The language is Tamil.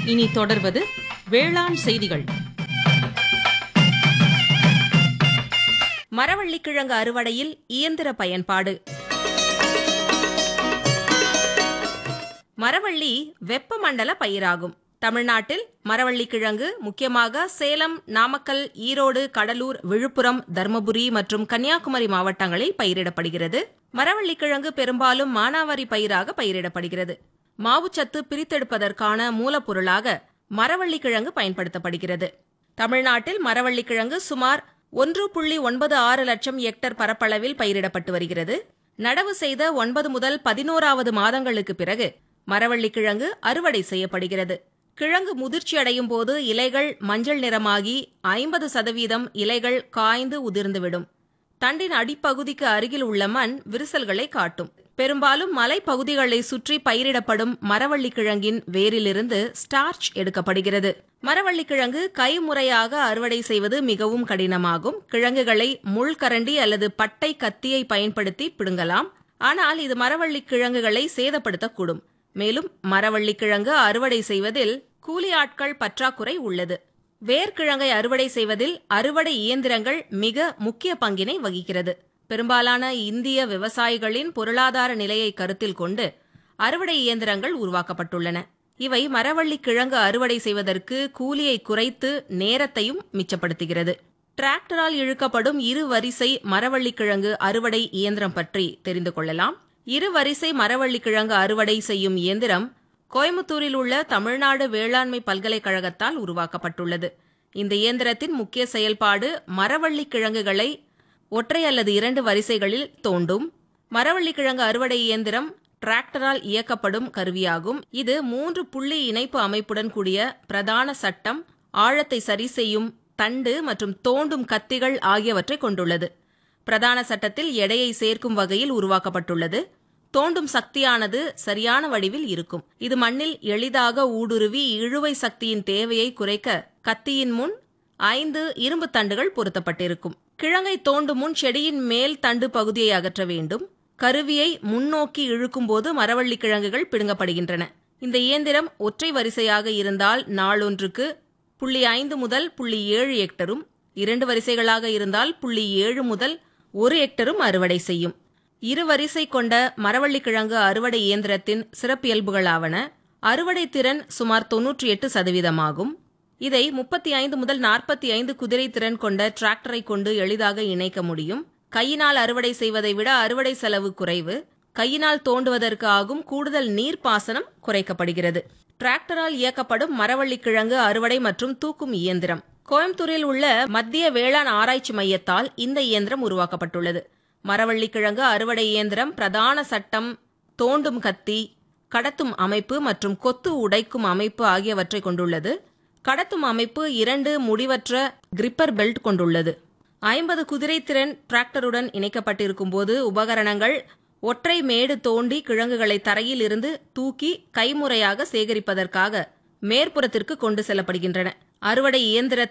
இனி தொடர்வது வேளாண் செய்திகள் மரவள்ளிக்கிழங்கு அறுவடையில் இயந்திர பயன்பாடு மரவள்ளி வெப்பமண்டல பயிராகும் தமிழ்நாட்டில் மரவள்ளிக்கிழங்கு முக்கியமாக சேலம் நாமக்கல் ஈரோடு கடலூர் விழுப்புரம் தருமபுரி மற்றும் கன்னியாகுமரி மாவட்டங்களில் பயிரிடப்படுகிறது மரவள்ளிக்கிழங்கு பெரும்பாலும் மானாவாரி பயிராக பயிரிடப்படுகிறது மாவுச்சத்து பிரித்தெடுப்பதற்கான மூலப்பொருளாக மரவள்ளிக்கிழங்கு பயன்படுத்தப்படுகிறது தமிழ்நாட்டில் மரவள்ளிக்கிழங்கு சுமார் ஒன்று புள்ளி ஒன்பது ஆறு லட்சம் ஹெக்டர் பரப்பளவில் பயிரிடப்பட்டு வருகிறது நடவு செய்த ஒன்பது முதல் பதினோராவது மாதங்களுக்கு பிறகு மரவள்ளிக்கிழங்கு அறுவடை செய்யப்படுகிறது கிழங்கு முதிர்ச்சி அடையும் போது இலைகள் மஞ்சள் நிறமாகி ஐம்பது சதவீதம் இலைகள் காய்ந்து உதிர்ந்துவிடும் தண்டின் அடிப்பகுதிக்கு அருகில் உள்ள மண் விரிசல்களை காட்டும் பெரும்பாலும் மலைப்பகுதிகளை சுற்றி பயிரிடப்படும் மரவள்ளிக்கிழங்கின் வேரிலிருந்து ஸ்டார்ச் எடுக்கப்படுகிறது மரவள்ளிக்கிழங்கு கைமுறையாக அறுவடை செய்வது மிகவும் கடினமாகும் கிழங்குகளை முள்கரண்டி அல்லது பட்டை கத்தியை பயன்படுத்தி பிடுங்கலாம் ஆனால் இது மரவள்ளி கிழங்குகளை சேதப்படுத்தக்கூடும் மேலும் மரவள்ளி கிழங்கு அறுவடை செய்வதில் கூலி ஆட்கள் பற்றாக்குறை உள்ளது வேர்க்கிழங்கை அறுவடை செய்வதில் அறுவடை இயந்திரங்கள் மிக முக்கிய பங்கினை வகிக்கிறது பெரும்பாலான இந்திய விவசாயிகளின் பொருளாதார நிலையை கருத்தில் கொண்டு அறுவடை இயந்திரங்கள் உருவாக்கப்பட்டுள்ளன இவை மரவள்ளி கிழங்கு அறுவடை செய்வதற்கு கூலியை குறைத்து நேரத்தையும் மிச்சப்படுத்துகிறது டிராக்டரால் இழுக்கப்படும் இரு வரிசை மரவள்ளி கிழங்கு அறுவடை இயந்திரம் பற்றி தெரிந்து கொள்ளலாம் இரு வரிசை மரவள்ளி கிழங்கு அறுவடை செய்யும் இயந்திரம் கோயம்புத்தூரில் உள்ள தமிழ்நாடு வேளாண்மை பல்கலைக்கழகத்தால் உருவாக்கப்பட்டுள்ளது இந்த இயந்திரத்தின் முக்கிய செயல்பாடு மரவள்ளி கிழங்குகளை ஒற்றை அல்லது இரண்டு வரிசைகளில் தோண்டும் மரவள்ளி கிழங்கு அறுவடை இயந்திரம் டிராக்டரால் இயக்கப்படும் கருவியாகும் இது மூன்று புள்ளி இணைப்பு அமைப்புடன் கூடிய பிரதான சட்டம் ஆழத்தை சரி செய்யும் தண்டு மற்றும் தோண்டும் கத்திகள் ஆகியவற்றை கொண்டுள்ளது பிரதான சட்டத்தில் எடையை சேர்க்கும் வகையில் உருவாக்கப்பட்டுள்ளது தோண்டும் சக்தியானது சரியான வடிவில் இருக்கும் இது மண்ணில் எளிதாக ஊடுருவி இழுவை சக்தியின் தேவையை குறைக்க கத்தியின் முன் ஐந்து இரும்பு தண்டுகள் பொருத்தப்பட்டிருக்கும் கிழங்கை தோண்டும் முன் செடியின் மேல் தண்டு பகுதியை அகற்ற வேண்டும் கருவியை முன்னோக்கி இழுக்கும்போது மரவள்ளி கிழங்குகள் பிடுங்கப்படுகின்றன இந்த இயந்திரம் ஒற்றை வரிசையாக இருந்தால் நாளொன்றுக்கு புள்ளி ஐந்து முதல் புள்ளி ஏழு ஹெக்டரும் இரண்டு வரிசைகளாக இருந்தால் புள்ளி ஏழு முதல் ஒரு ஹெக்டரும் அறுவடை செய்யும் இரு வரிசை கொண்ட மரவள்ளி கிழங்கு அறுவடை இயந்திரத்தின் சிறப்பியல்புகளாவன அறுவடை திறன் சுமார் தொன்னூற்றி எட்டு சதவீதமாகும் இதை முப்பத்தி ஐந்து முதல் நாற்பத்தி ஐந்து குதிரை திறன் கொண்ட டிராக்டரை கொண்டு எளிதாக இணைக்க முடியும் கையினால் அறுவடை செய்வதை விட அறுவடை செலவு குறைவு கையினால் தோண்டுவதற்கு ஆகும் கூடுதல் நீர்ப்பாசனம் குறைக்கப்படுகிறது டிராக்டரால் இயக்கப்படும் மரவள்ளி கிழங்கு அறுவடை மற்றும் தூக்கும் இயந்திரம் கோயம்புத்தூரில் உள்ள மத்திய வேளாண் ஆராய்ச்சி மையத்தால் இந்த இயந்திரம் உருவாக்கப்பட்டுள்ளது மரவள்ளி கிழங்கு அறுவடை இயந்திரம் பிரதான சட்டம் தோண்டும் கத்தி கடத்தும் அமைப்பு மற்றும் கொத்து உடைக்கும் அமைப்பு ஆகியவற்றை கொண்டுள்ளது கடத்தும் அமைப்பு இரண்டு முடிவற்ற கிரிப்பர் பெல்ட் கொண்டுள்ளது ஐம்பது குதிரை திறன் டிராக்டருடன் இணைக்கப்பட்டிருக்கும் போது உபகரணங்கள் ஒற்றை மேடு தோண்டி கிழங்குகளை தரையில் இருந்து தூக்கி கைமுறையாக சேகரிப்பதற்காக மேற்புறத்திற்கு கொண்டு செல்லப்படுகின்றன அறுவடை இயந்திர